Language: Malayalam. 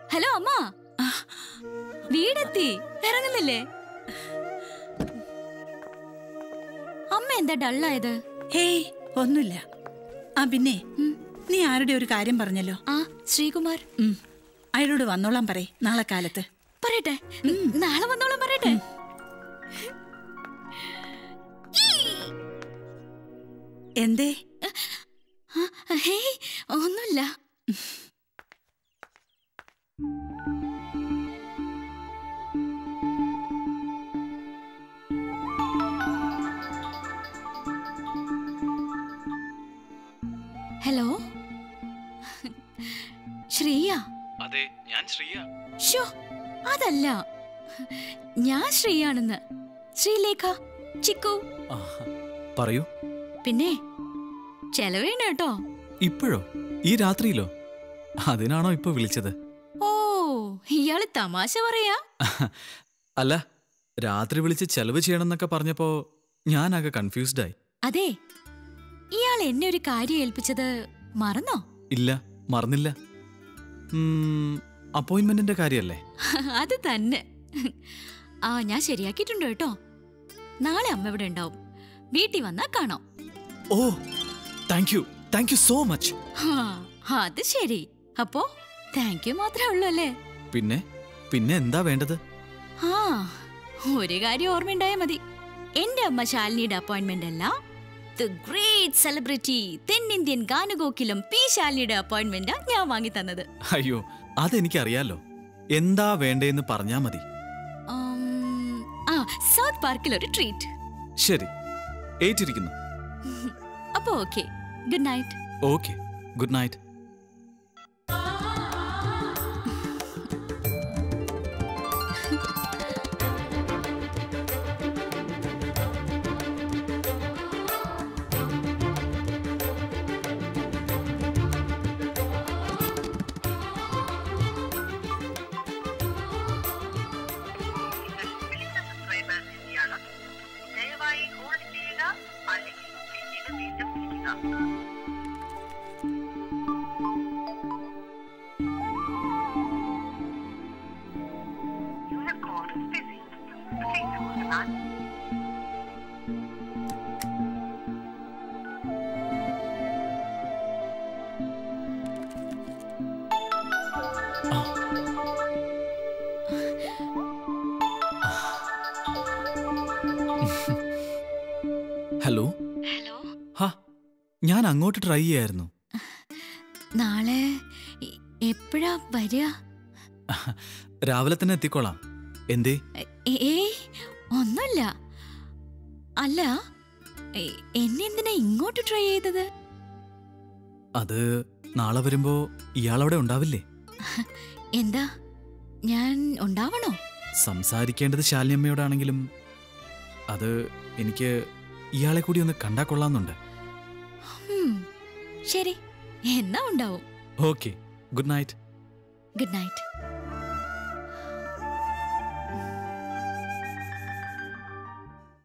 ഹലോ അമ്മ വീടെത്തി ഇറങ്ങുന്നില്ലേ അമ്മ എന്താ ഡള്ളായത് ഹേയ് ഒന്നുമില്ല ആ പിന്നെ ഉം. നീ ആരുടെ ഒരു കാര്യം പറഞ്ഞല്ലോ ആ ശ്രീകുമാർ ഉം. അയാളോട് വന്നോളാൻ പറയ് നാളെ കാലത്ത് പറയട്ടെ നാളെ വന്നോളാം പറയട്ടെ എന്തേ ആ, ഹേയ് ഒന്നുമില്ല ഹലോ ശ്രീയ അതെ ഞാൻ ശ്രീയ ഷോ അതല്ല ഞാൻ ശ്രീയാണെന്ന് ശ്രീലേഖ ചിക്കു പറയൂ പിന്നെ ചെലവേണ് കേട്ടോ ഇപ്പോഴോ ഈ രാത്രിയിലോ അതിനാണോ ഇപ്പൊ വിളിച്ചത് ഓ ഇയാള് തമാശ പറയാ അല്ല രാത്രി വിളിച്ച് ചെലവ് ചെയ്യണമെന്നൊക്കെ പറഞ്ഞപ്പോ ഞാനാകെ കൺഫ്യൂസ്ഡ് ആയി അതെ ഇയാൾ എന്നെ ഒരു കാര്യം ഏൽപ്പിച്ചത് മറന്നോ ഇല്ല മറന്നില്ല അപ്പോയിന്റ്മെന്റിന്റെ കാര്യല്ലേ അത് തന്നെ ആ ഞാൻ ശരിയാക്കിയിട്ടുണ്ട് കേട്ടോ നാളെ അമ്മ ഇവിടെ ഉണ്ടാവും വീട്ടിൽ വന്നാ കാണാം oh thank you thank you so much ഹാ, അത് ശരി അപ്പോ താങ്ക് യു മാത്രമേ ഉള്ളൂ അല്ലേ പിന്നെ പിന്നെ എന്താ വേണ്ടത് ആ ഒരു കാര്യം ഓർമ്മയുണ്ടായാ മതി എന്റെ അമ്മ ശാലിനിയുടെ അപ്പോയിന്റ്മെന്റ് അല്ല ദ ഗ്രേറ്റ് സെലിബ്രിറ്റി തെന്നിന്ത്യൻ ഗാനഗോക്കിലും പി ശാലിനിയുടെ അപ്പോയിന്റ്മെന്റാ ഞാൻ വാങ്ങി തന്നത് അയ്യോ അതെനിക്കറിയാലോ എന്താ വേണ്ടേന്ന് പറഞ്ഞാ മതി ഉം, ആ സൗത്ത് പാർക്കിൽ ഒരു ട്രീറ്റ് ശരി ഏറ്റിരിക്കുന്നു അപ്പോ okay good night okay good night ദയവായി ഹോൾഡ് ചെയ്യുക അല്ലെങ്കിൽ പിന്നീട് വീണ്ടും വിളിക്കുക Your call is busy. Please hold the line. Hello hello ഹാ ഞാൻ അങ്ങോട്ട് ട്രൈ ചെയ്യായിരുന്നു നാളെ എ- എപ്പോഴാ വരിക രാവിലെ തന്നെ എത്തിക്കോളാം എന്തേ എ- ഏയ് ഒന്നുമില്ല അല്ല എ- എന്നെ എന്തിനാ ഇങ്ങോട്ട് ട്രൈ ചെയ്തത് അത് നാളെ വരുമ്പോ ഇയാളവിടെ ഉണ്ടാവില്ലേ എന്താ ഞാൻ ഉണ്ടാവണോ സംസാരിക്കേണ്ടത് ശാലിനിയമ്മയോടാണെങ്കിലും അത് എനിക്ക് ഇയാളെ കൂടി ഒന്ന് കണ്ടാ കൊള്ളാന്നുണ്ട് ഹും, ശരി എന്നാ ഉണ്ടാവും okay good night good night